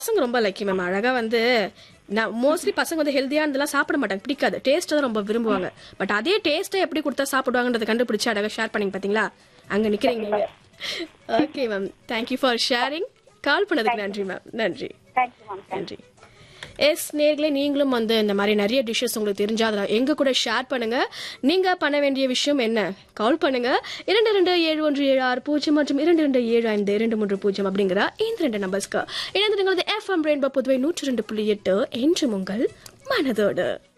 பசங்க ரொம்ப lucky ma'am அழகா வந்து நான் மோஸ்ட்லி பசங்க வந்து ஹெல்த்தியானதெல்லாம் சாப்பிட மாட்டாங்க பிடிக்காது டேஸ்ட் தான் ரொம்ப விரும்புவாங்க பட் அதே டேஸ்ட்டை எப்படி கொடுத்தா சாப்பிடுவாங்கன்றதை கண்டுபிடிச்சு அழகா ஷேர் பண்ணீங்க பாத்தீங்களா அங்க நிக்கிறீங்க நீங்க okay ma'am thank you for sharing call பண்ணதுக்கு நன்றி மேம் நன்றி தேங்க்யூ மேம் நன்றி எஸ் நேர்களே நீங்களும் வந்து இந்த மாதிரி நிறைய டிஷ்ஷஸ் உங்களுக்கு தெரிஞ்சா அதை எங்க கூட ஷேர் பண்ணுங்க நீங்க பண்ண வேண்டிய விஷயம் என்ன கால் பண்ணுங்க இரண்டு ரெண்டு ஏழு ஒன்று ஏழு ஆறு பூஜ்ஜியம் மற்றும் இரண்டு ரெண்டு ஏழு ஐந்து இரண்டு மூன்று பூஜ்ஜியம் அப்படிங்கிற இந்த ரெண்டு நம்பர்ஸ்க்கு இணைந்திருக்கிறது எஃப்எம் ரெயின்போ புதுவை நூற்றி ரெண்டு புள்ளி எட்டு என்று உங்கள் மனதோடு